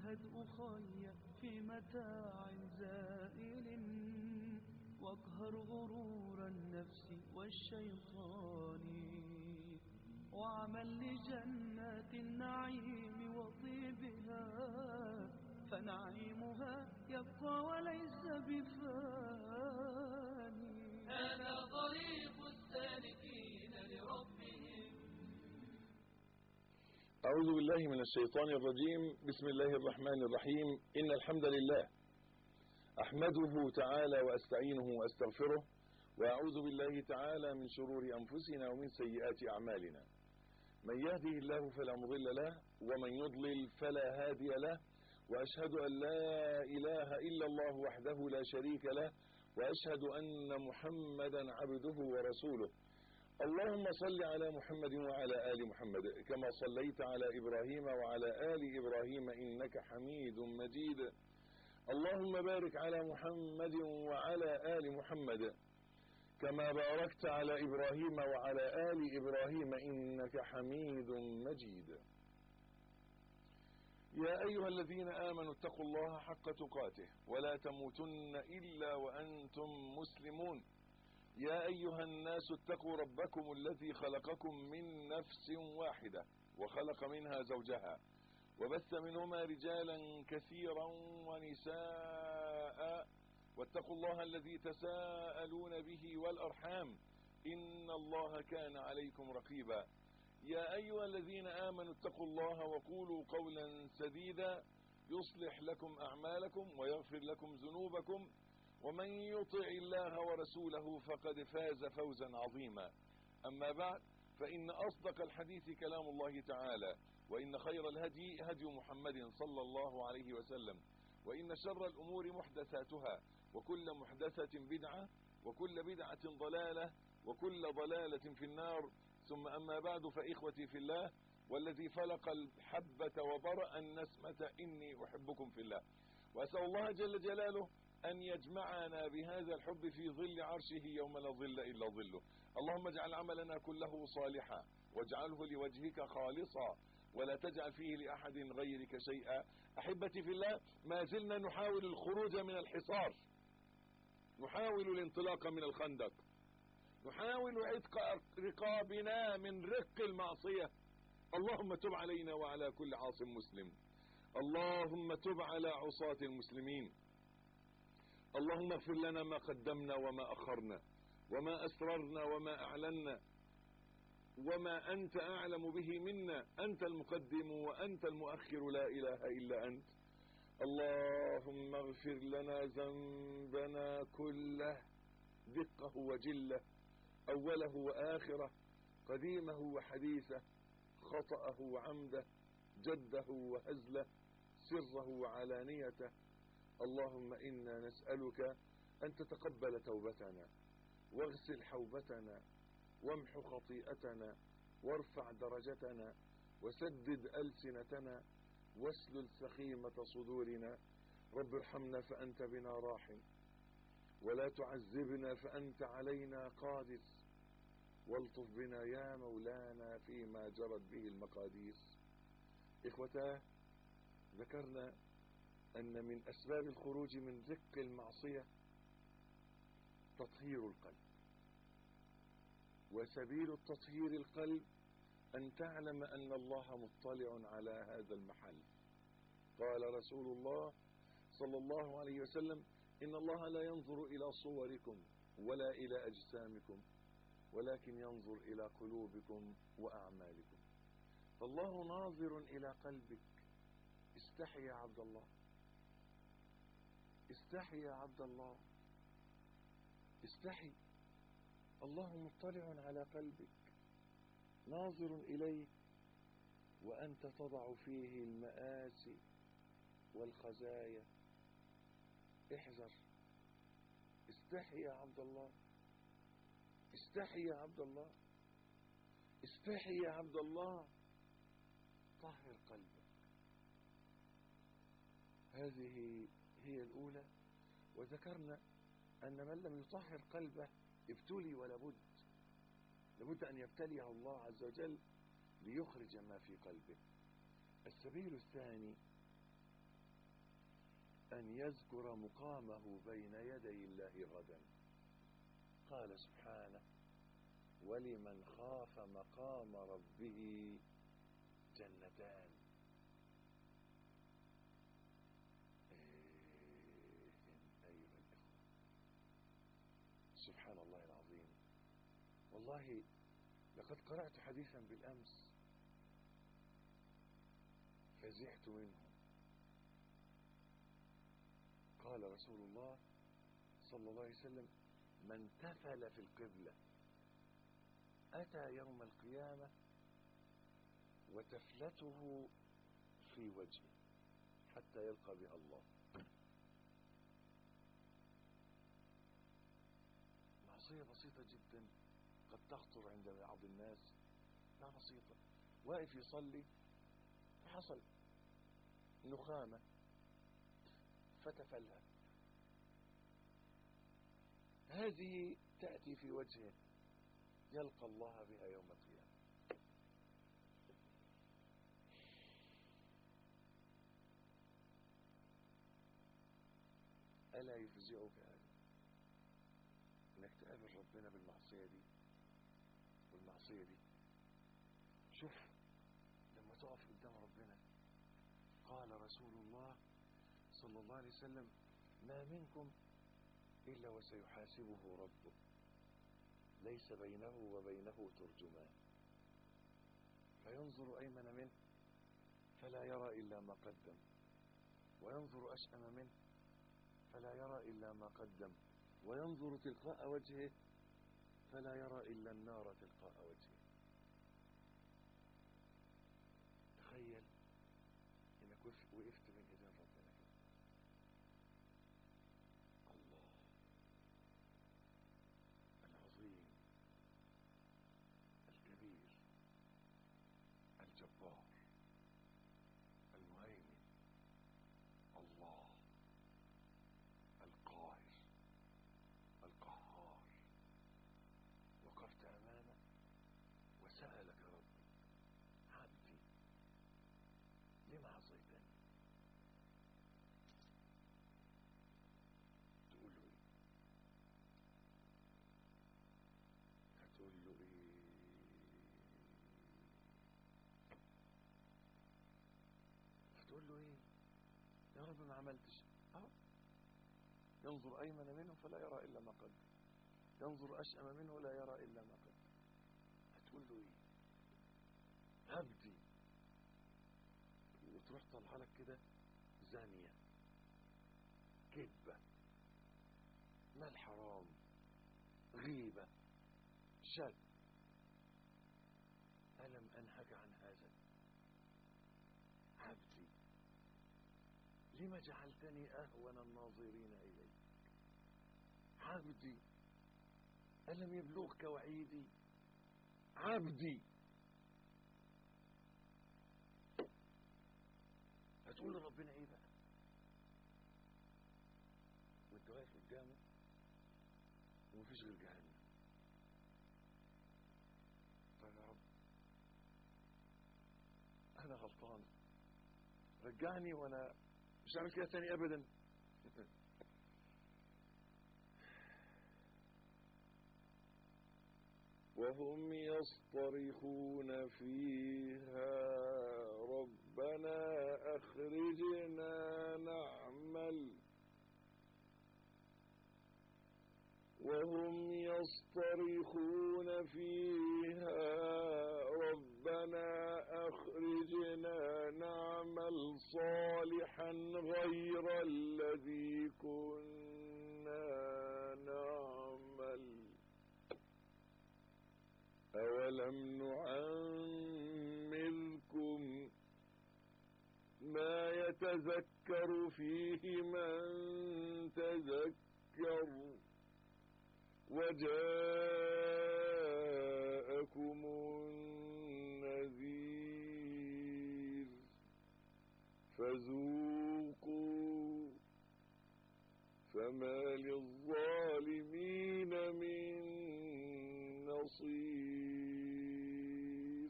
تزهد أخي في متاع زائل واقهر غرور النفس والشيطان واعمل لجنات النعيم وطيبها فنعيمها يبقى وليس بفاني هذا طريق السالكين لربهم أعوذ بالله من الشيطان الرجيم بسم الله الرحمن الرحيم إن الحمد لله أحمده تعالى وأستعينه وأستغفره وأعوذ بالله تعالى من شرور أنفسنا ومن سيئات أعمالنا من يهده الله فلا مضل له ومن يضلل فلا هادي له وأشهد أن لا إله إلا الله وحده لا شريك له وأشهد أن محمدا عبده ورسوله اللهم صل على محمد وعلى آل محمد كما صليت على إبراهيم وعلى آل إبراهيم إنك حميد مجيد اللهم بارك على محمد وعلى آل محمد كما باركت على إبراهيم وعلى آل إبراهيم إنك حميد مجيد يا أيها الذين آمنوا اتقوا الله حق تقاته ولا تموتن إلا وأنتم مسلمون يا أيها الناس اتقوا ربكم الذي خلقكم من نفس واحدة وخلق منها زوجها وبث منهما رجالا كثيرا ونساء واتقوا الله الذي تساءلون به والأرحام إن الله كان عليكم رقيبا يا أيها الذين آمنوا اتقوا الله وقولوا قولا سديدا يصلح لكم أعمالكم ويغفر لكم ذنوبكم ومن يطع الله ورسوله فقد فاز فوزا عظيما أما بعد فإن أصدق الحديث كلام الله تعالى وإن خير الهدي هدي محمد صلى الله عليه وسلم وإن شر الأمور محدثاتها وكل محدثة بدعة وكل بدعة ضلالة وكل ضلالة في النار ثم أما بعد فإخوتي في الله والذي فلق الحبة وبرأ النسمة إني أحبكم في الله وأسأل الله جل جلاله أن يجمعنا بهذا الحب في ظل عرشه يوم لا ظل إلا ظله اللهم اجعل عملنا كله صالحا واجعله لوجهك خالصا ولا تجعل فيه لأحد غيرك شيئا أحبتي في الله ما زلنا نحاول الخروج من الحصار نحاول الانطلاق من الخندق نحاول عتق رقابنا من رق المعصية اللهم تب علينا وعلى كل عاص مسلم اللهم تب على عصاة المسلمين اللهم اغفر لنا ما قدمنا وما أخرنا وما أسررنا وما أعلنا وما أنت أعلم به منا أنت المقدم وأنت المؤخر لا إله إلا أنت اللهم اغفر لنا ذنبنا كله دقه وجله أوله وآخره قديمه وحديثه خطأه وعمده جده وهزله سره وعلانيته اللهم إنا نسألك أن تتقبل توبتنا واغسل حوبتنا وامح خطيئتنا وارفع درجتنا وسدد ألسنتنا واسلل سخيمة صدورنا رب ارحمنا فأنت بنا راحم ولا تعذبنا فأنت علينا قادر والطف بنا يا مولانا فيما جرت به المقادير إخوتاه ذكرنا أن من أسباب الخروج من رق المعصية تطهير القلب وسبيل التطهير القلب أن تعلم أن الله مطلع على هذا المحل قال رسول الله صلى الله عليه وسلم إن الله لا ينظر إلى صوركم ولا إلى أجسامكم ولكن ينظر إلى قلوبكم وأعمالكم فالله ناظر إلى قلبك استحي يا عبد الله استحي يا عبد الله استحي الله مطلع على قلبك ناظر إليك وأنت تضع فيه المآسي والخزايا احذر استحي يا عبد الله استحي يا عبد الله استحي يا عبد الله طهر قلبك هذه هي الأولى وذكرنا أن من لم يطهر قلبه ابتلي ولا بد لابد أن يبتليه الله عز وجل ليخرج ما في قلبه السبيل الثاني أن يذكر مقامه بين يدي الله غدا قال سبحانه ولمن خاف مقام ربه جنتان إيه أيها الإخوة سبحان الله العظيم والله لقد قرأت حديثا بالأمس فزعت منه قال رسول الله صلى الله عليه وسلم من تفل في القبلة أتى يوم القيامة وتفلته في وجهه حتى يلقى بها الله معصية بسيطة جدا قد تخطر عند بعض الناس لا بسيطة واقف يصلي فحصل نخامة فتفلها هذه تأتي في وجهه يلقى الله بها يوم القيامة ألا يفزعك هذا انك تقابل ربنا بالمعصية دي والمعصية دي شوف لما تقف قدام ربنا قال رسول الله صلى الله عليه وسلم ما منكم إلا وسيحاسبه ربه ليس بينه وبينه ترجمان فينظر أيمن منه فلا يرى إلا ما قدم وينظر أشأم منه فلا يرى إلا ما قدم وينظر تلقاء وجهه فلا يرى إلا النار تلقاء وجهه تخيل انك وقفت بين ايدين ربنا كده الله العظيم الكبير الجبار المهيمن الله القاهر القهار وقفت امامه وسألك ربي عبدي لما عصيتني تقول له ايه هتقول له ايه هتقول له ايه يا رب ما عملتش اهو ينظر ايمن منه فلا يرى الا ما قدم ينظر اشأم منه لا يرى الا ما قدم هتقول له ايه عبدي وتروح طالعه لك كده زانية كذبة مال حرام غيبة شك ألم أنهك عن هذا عبدي لم جعلتني أهون الناظرين إليك عبدي ألم يبلغك وعيدي عبدي هتقول لربنا ايه بقى وانت واقف قدامه ومفيش غير جهنم طيب يا رب انا غلطان رجعني وانا مش هعمل كده تاني ابدا وهم يصطرخون فيها ربنا أخرجنا نعمل وهم يصطرخون فيها ربنا أخرجنا نعمل صالحا غير الذي كنا نعمل أولم نعمركم ما يتذكر فيه من تذكر وجاءكم النذير فذوقوا فما للظالمين من نصير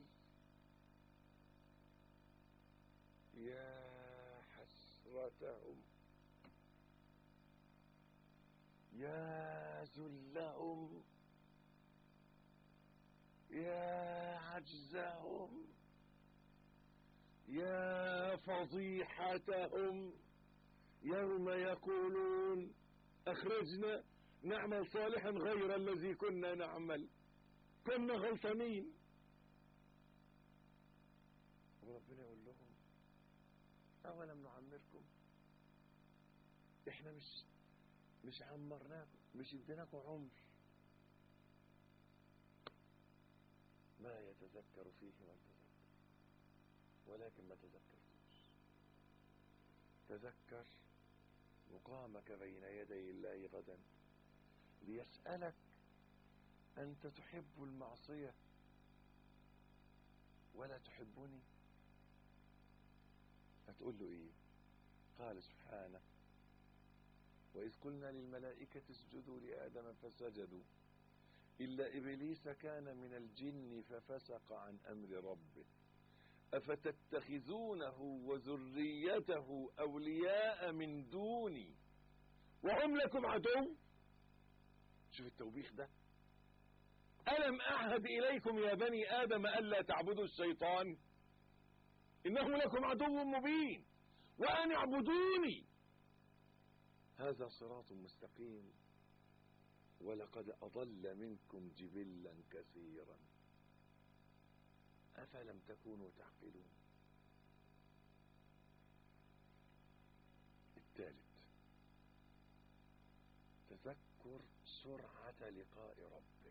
يا حسرتهم يا ذلهم يا عجزهم يا فضيحتهم يوم يقولون اخرجنا نعمل صالحا غير الذي كنا نعمل كنا غلطانين وربنا يقول لهم اولم نعمركم احنا مش مش عمرناكم مش اديناكم عمر ما يتذكر فيه من تذكر ولكن ما تذكرتوش تذكر مقامك بين يدي الله غدا ليسألك أنت تحب المعصية ولا تحبني هتقول له إيه قال سبحانه وإذ قلنا للملائكة اسجدوا لآدم فسجدوا إلا إبليس كان من الجن ففسق عن أمر ربه أفتتخذونه وذريته أولياء من دوني وهم لكم عدو شوف التوبيخ ده ألم أعهد إليكم يا بني آدم ألا تعبدوا الشيطان إنه لكم عدو مبين وأن اعبدوني هذا صراط مستقيم ولقد أضل منكم جبلا كثيرا أفلم تكونوا تعقلون الثالث تذكر سرعة لقاء ربه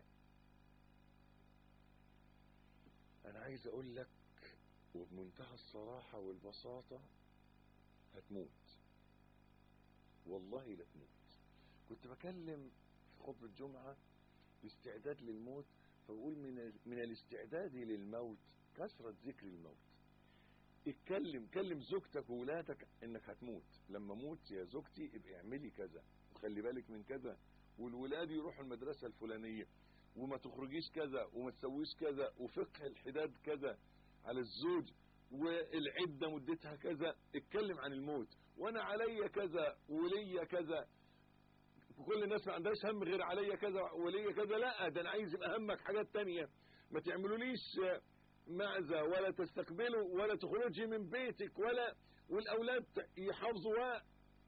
أنا عايز أقول لك وبمنتهى الصراحة والبساطة هتموت والله لا تموت كنت بكلم في خطبة جمعة باستعداد للموت فبقول من من الاستعداد للموت كثرة ذكر الموت اتكلم كلم زوجتك وولادك انك هتموت لما اموت يا زوجتي ابقي اعملي كذا وخلي بالك من كذا والولاد يروحوا المدرسة الفلانية وما تخرجيش كذا وما تسويش كذا وفقه الحداد كذا على الزوج والعدة مدتها كذا اتكلم عن الموت وانا عليا كذا وليا كذا كل الناس ما عندهاش هم غير عليا كذا وليا كذا لا ده انا عايز يبقى همك حاجات تانية ما تعملوليش معزة ولا تستقبلوا ولا تخرجي من بيتك ولا والاولاد يحافظوا و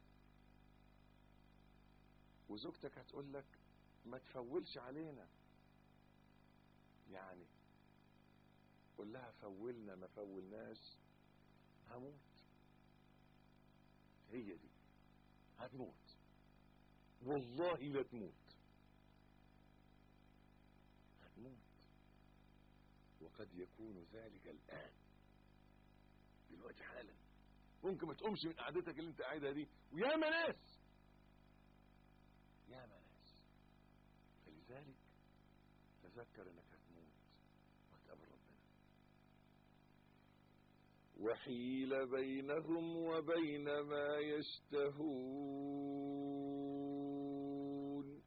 وزوجتك هتقول لك ما تفولش علينا يعني قول لها فولنا ما فولناش هموت هي دي هتموت والله لا تموت هتموت وقد يكون ذلك الآن دلوقتي حالا ممكن ما تقومش من قعدتك اللي انت قاعدها دي ويا ناس يا ناس فلذلك تذكر انك هتموت وهتقابل ربنا وحيل بينهم وبين ما يشتهون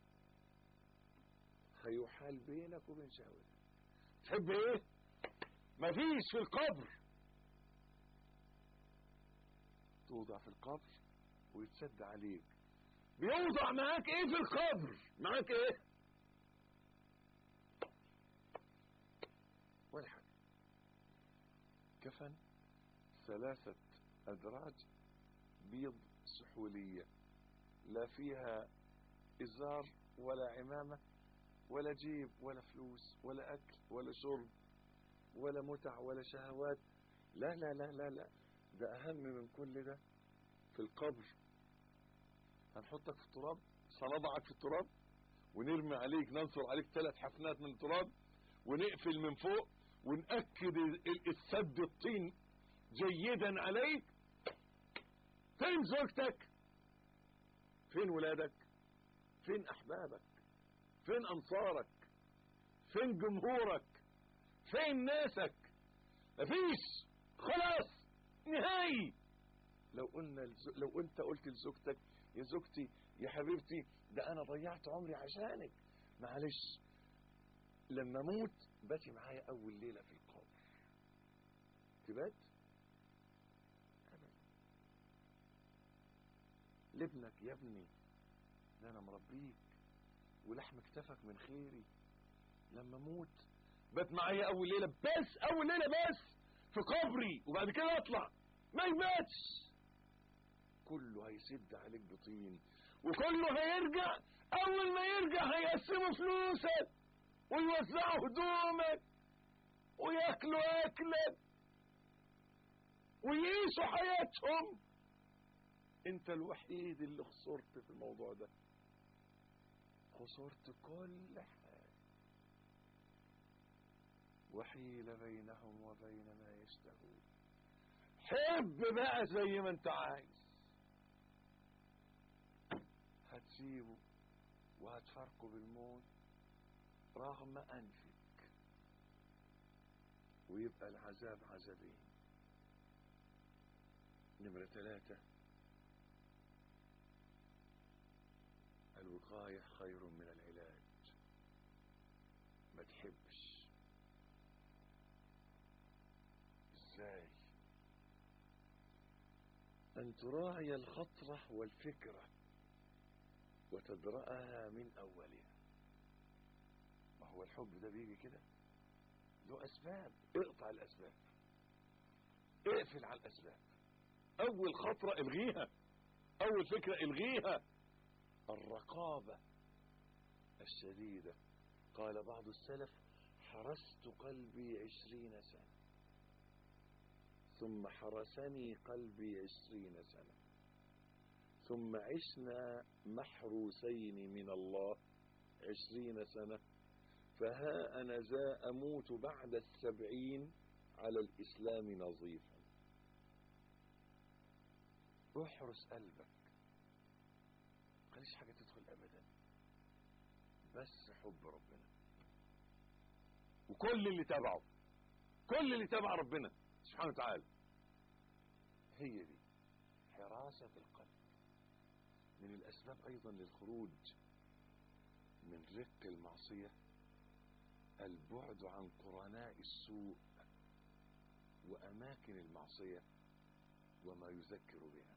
هيحال بينك وبين شهوتك تحب ايه مفيش في القبر توضع في القبر ويتسد عليك بيوضع معاك ايه في القبر معاك ايه ولا حاجة كفن ثلاثة أدراج بيض سحولية لا فيها إزار ولا عمامة ولا جيب ولا فلوس ولا أكل ولا شرب ولا متع ولا شهوات لا لا لا لا لا ده أهم من كل ده في القبر هنحطك في التراب سنضعك في التراب ونرمي عليك ننصر عليك ثلاث حفنات من التراب ونقفل من فوق ونأكد السد الطين جيدا عليك فين زوجتك فين ولادك فين احبابك فين انصارك فين جمهورك فين ناسك مفيش خلاص نهائي لو قلنا لز... لو انت قلت لزوجتك يا زوجتي يا حبيبتي ده انا ضيعت عمري عشانك معلش لما اموت باتي معايا اول ليله في القبر تبات ابدا لابنك يا ابني ده انا مربيك ولحم كتفك من خيري لما اموت بات معايا اول ليله بس اول ليله بس في قبري وبعد كده اطلع ما يماتش كله هيسد عليك بطين وكله هيرجع اول ما يرجع هيقسموا فلوسك ويوزعوا هدومك وياكلوا اكلك ويعيشوا حياتهم انت الوحيد اللي خسرت في الموضوع ده خسرت كل حاجة وحيل بينهم وبين ما يشتهون حب بقى زي ما انت عايز هتسيبه وهتفارقه بالموت رغم انفك ويبقى العذاب عذابين نمرة ثلاثة الوقاية خير من العلاج ما تحبش ازاي ان تراعي الخطرة والفكرة وتدرأها من اولها ما هو الحب ده بيجي كده له اسباب اقطع الاسباب اقفل على الاسباب اول خطرة الغيها اول فكرة الغيها الرقابة الشديدة قال بعض السلف حرست قلبي عشرين سنة ثم حرسني قلبي عشرين سنة ثم عشنا محروسين من الله عشرين سنة فها أنا ذا أموت بعد السبعين على الإسلام نظيفا احرس قلبك خليش حاجة تدخل أبدا بس حب ربنا وكل اللي تبعه كل اللي تبع ربنا سبحانه وتعالى هي دي حراسة القلب من الأسباب أيضا للخروج من رق المعصية البعد عن قرناء السوء وأماكن المعصية وما يذكر بها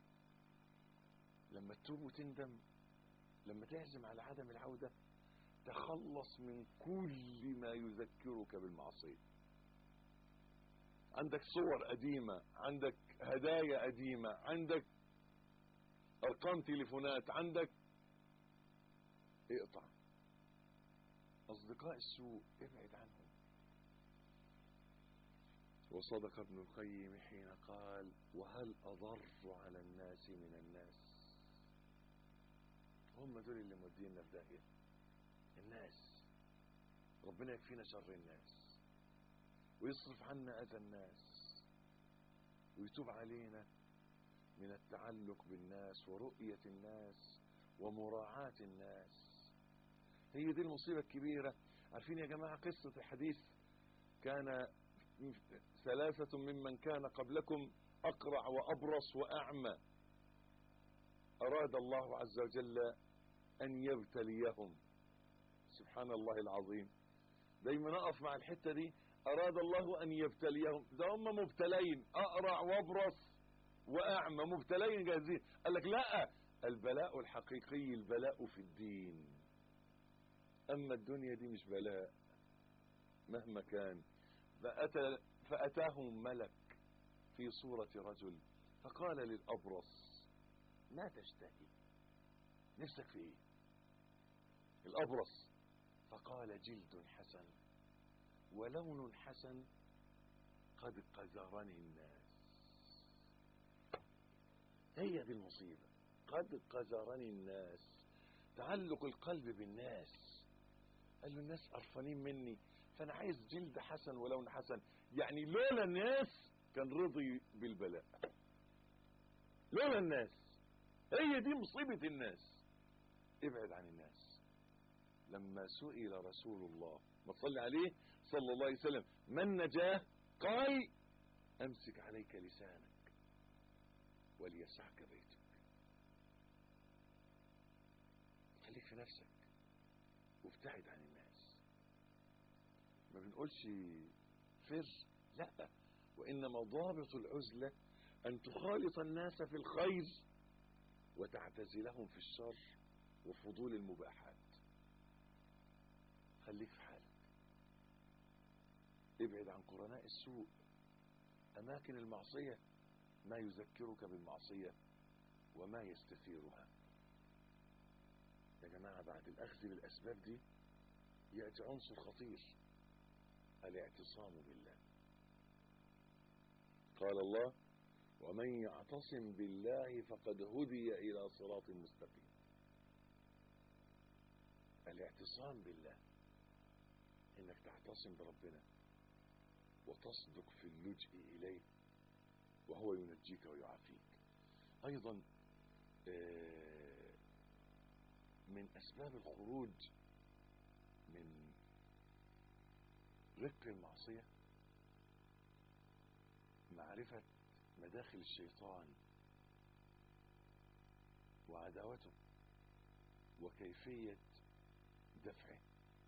لما تتوب وتندم لما تعزم على عدم العودة تخلص من كل ما يذكرك بالمعصية عندك صور قديمة عندك هدايا قديمة عندك أرقام تليفونات عندك اقطع أصدقاء السوء ابعد عنهم وصدق ابن القيم حين قال وهل أضر على الناس من الناس هم دول اللي مودينا في داهية الناس ربنا يكفينا شر الناس ويصرف عنا أذى الناس ويتوب علينا من التعلق بالناس ورؤية الناس ومراعاة الناس هي دي المصيبة الكبيرة عارفين يا جماعة قصة الحديث كان ثلاثة ممن كان قبلكم أقرع وأبرص وأعمى أراد الله عز وجل أن يبتليهم سبحان الله العظيم دايما أقف مع الحتة دي أراد الله أن يبتليهم ده هم مبتلين أقرع وأبرص وأعمى مبتلين جاهزين قال لك لا البلاء الحقيقي البلاء في الدين أما الدنيا دي مش بلاء مهما كان فأتى فأتاهم ملك في صورة رجل فقال للأبرص ما تشتهي نفسك في ايه الأبرص فقال جلد حسن ولون حسن قد قذرني الناس هي دي المصيبة قد قذرني الناس تعلق القلب بالناس قال له الناس قرفانين مني فانا عايز جلد حسن ولون حسن يعني لولا الناس كان رضي بالبلاء لولا الناس هي دي مصيبة الناس ابعد عن الناس لما سئل رسول الله ما تصلي عليه صلى الله عليه وسلم من نجاه قال امسك عليك لسانك وليسعك بيتك خليك في نفسك وابتعد عن الناس ما بنقولش فر لا وانما ضابط العزلة ان تخالط الناس في الخير وتعتزلهم في الشر وفضول المباحات خليك في حالك ابعد عن قرناء السوء أماكن المعصية ما يذكرك بالمعصية وما يستثيرها يا جماعة بعد الأخذ بالأسباب دي يأتي عنصر خطير الاعتصام بالله قال الله ومن يعتصم بالله فقد هدي إلى صراط مستقيم الاعتصام بالله انك تعتصم بربنا وتصدق في اللجء اليه وهو ينجيك ويعافيك ايضا آه، من اسباب الخروج من رق المعصيه معرفه مداخل الشيطان وعداوته وكيفيه دفعه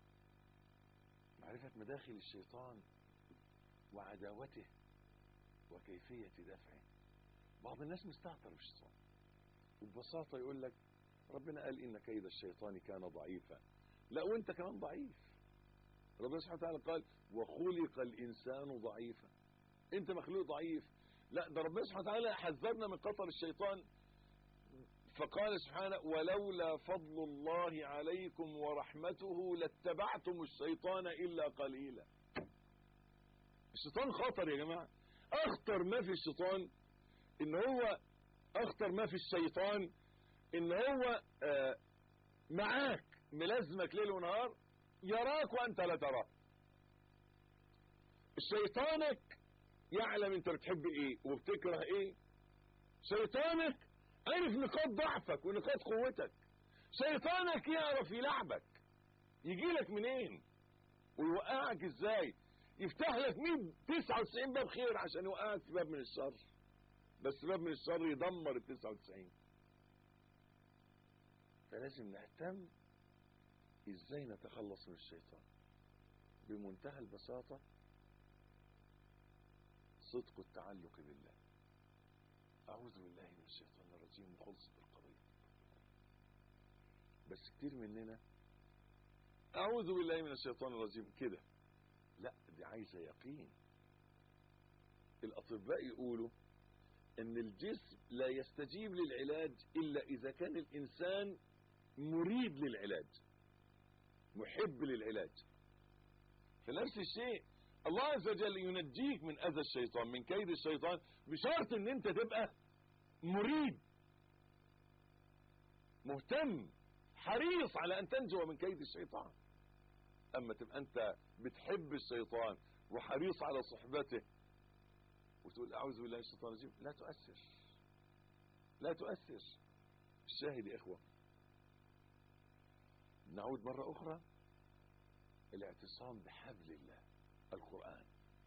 معرفة مداخل الشيطان وعداوته وكيفية دفعه بعض الناس مستهتر بالشيطان وببساطة يقول لك ربنا قال إن كيد الشيطان كان ضعيفا لا وانت كمان ضعيف ربنا سبحانه وتعالى قال وخلق الإنسان ضعيفا انت مخلوق ضعيف لا ده ربنا سبحانه وتعالى حذرنا من قطر الشيطان فقال سبحانه ولولا فضل الله عليكم ورحمته لاتبعتم الشيطان إلا قليلا الشيطان خطر يا جماعة أخطر ما في الشيطان إن هو أخطر ما في الشيطان إن هو آه معاك ملازمك ليل ونهار يراك وأنت لا تراه شيطانك يعلم انت بتحب ايه وبتكره ايه شيطانك عرف نقاط ضعفك ونقاط قوتك شيطانك يعرف يلعبك يجي لك منين ويوقعك ازاي يفتح لك مين 99 باب خير عشان يوقعك في باب من الشر بس باب من الشر يدمر ال 99 فلازم نهتم ازاي نتخلص من الشيطان بمنتهى البساطة صدق التعلق بالله أعوذ بالله من الشيطان الرجيم وخلصت القضية بس كتير مننا أعوذ بالله من الشيطان الرجيم كده لا دي عايزة يقين الأطباء يقولوا أن الجسم لا يستجيب للعلاج إلا إذا كان الإنسان مريد للعلاج محب للعلاج فنفس الشيء الله عز وجل ينجيك من أذى الشيطان من كيد الشيطان بشرط أن أنت تبقى مريد مهتم حريص على أن تنجو من كيد الشيطان أما تبقى أنت بتحب الشيطان وحريص على صحبته وتقول أعوذ بالله من الشيطان الرجيم لا تؤثر لا تؤثر الشاهد يا إخوة نعود مرة أخرى الاعتصام بحبل الله القرآن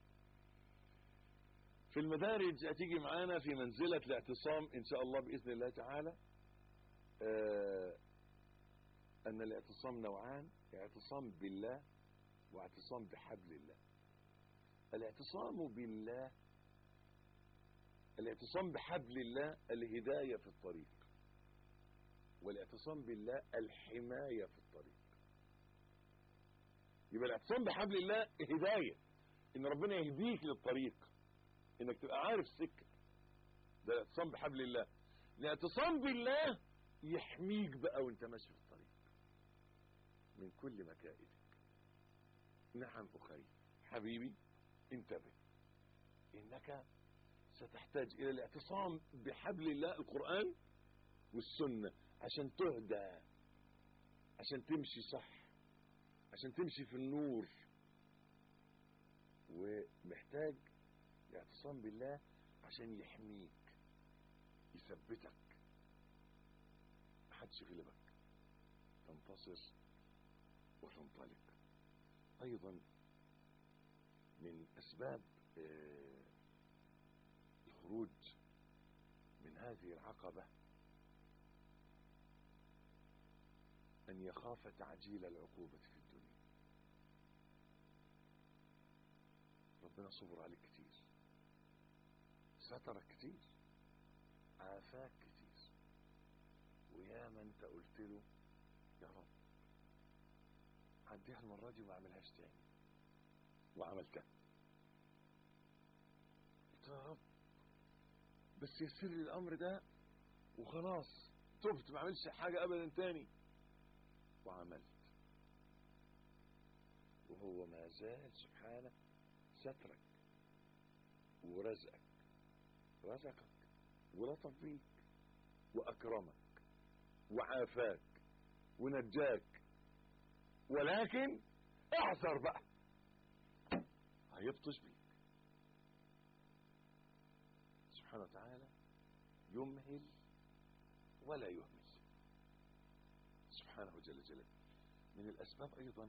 في المدارج هتيجي معانا في منزلة الاعتصام إن شاء الله بإذن الله تعالى آه أن الاعتصام نوعان اعتصام بالله واعتصام بحبل الله الاعتصام بالله الاعتصام بحبل الله الهداية في الطريق والاعتصام بالله الحماية في الطريق يبقى الاعتصام بحبل الله هداية ان ربنا يهديك للطريق انك تبقى عارف السكة ده الاعتصام بحبل الله الاعتصام بالله يحميك بقى وانت ماشي في الطريق من كل مكائدك نعم اخي حبيبي انتبه انك ستحتاج الى الاعتصام بحبل الله القرآن والسنة عشان تهدى عشان تمشي صح عشان تمشي في النور ومحتاج الاعتصام بالله عشان يحميك يثبتك محدش يغلبك تنتصر وتنطلق ايضا من اسباب آه الخروج من هذه العقبة أن يخاف تعجيل العقوبة في الدنيا ربنا صبر عليك كتير سترك كتير عافاك كتير ويا ما انت قلت له يا رب عديها المرة دي وما اعملهاش تاني وعملتها قلت يا رب بس يسر لي الامر ده وخلاص تبت ما اعملش حاجة ابدا تاني وعملت وهو ما زال سبحانه سترك ورزقك رزقك ولطف بيك واكرمك وعافاك ونجاك ولكن اعذر بقى هيبطش بيك سبحانه وتعالى يمهل ولا يهمل سبحانه جل جلاله من الاسباب ايضا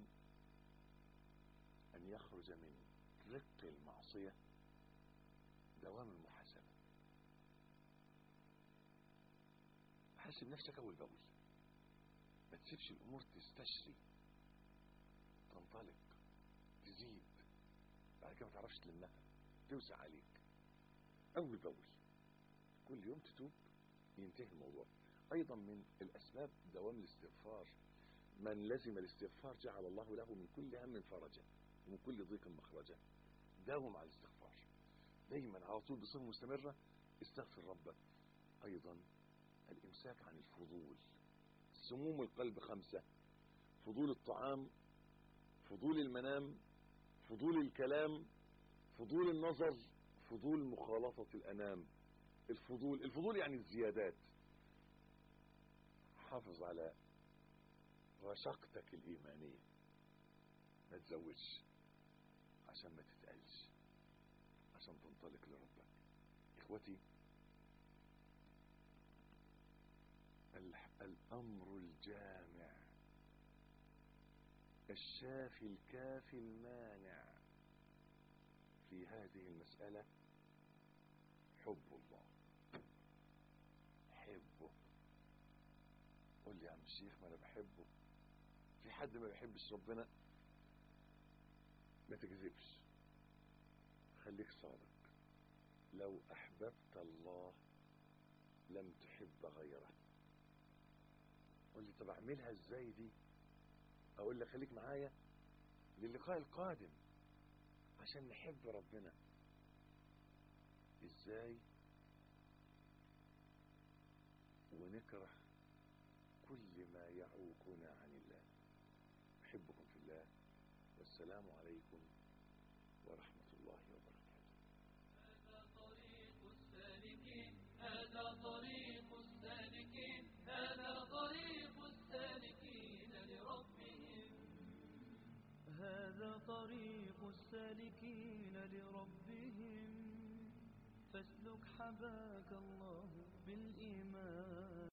ان يخرج من رق المعصيه دوام المحاسبه حاسب نفسك اول باول ما تسيبش الامور تستشري تنطلق تزيد بعد كده ما تعرفش تلمها توسع عليك اول باول كل يوم تتوب ينتهي الموضوع ايضا من الاسباب دوام الاستغفار من لزم الاستغفار جعل الله له من كل هم فرجا ومن كل ضيق مخرجا داوم على الاستغفار دايما على طول بصفه مستمره استغفر ربك ايضا الامساك عن الفضول سموم القلب خمسه فضول الطعام فضول المنام فضول الكلام فضول النظر فضول مخالطه الانام الفضول الفضول يعني الزيادات حافظ على رشاقتك الإيمانية ما تزودش عشان ما تتقلش عشان تنطلق لربك إخوتي الأمر الجامع الشافي الكافي المانع في هذه المسألة حب الله حبه قول لي يا عم الشيخ ما انا بحبه في حد ما بيحبش ربنا ما تكذبش خليك صادق لو احببت الله لم تحب غيره قول لي طب اعملها ازاي دي اقول لك خليك معايا للقاء القادم عشان نحب ربنا ازاي ونكره كل ما يعوقنا عن الله احبكم في الله والسلام عليكم ورحمة الله وبركاته هذا طريق السالكين هذا طريق السالكين هذا طريق السالكين لربهم هذا طريق السالكين لربهم فاسلك حباك الله بالإيمان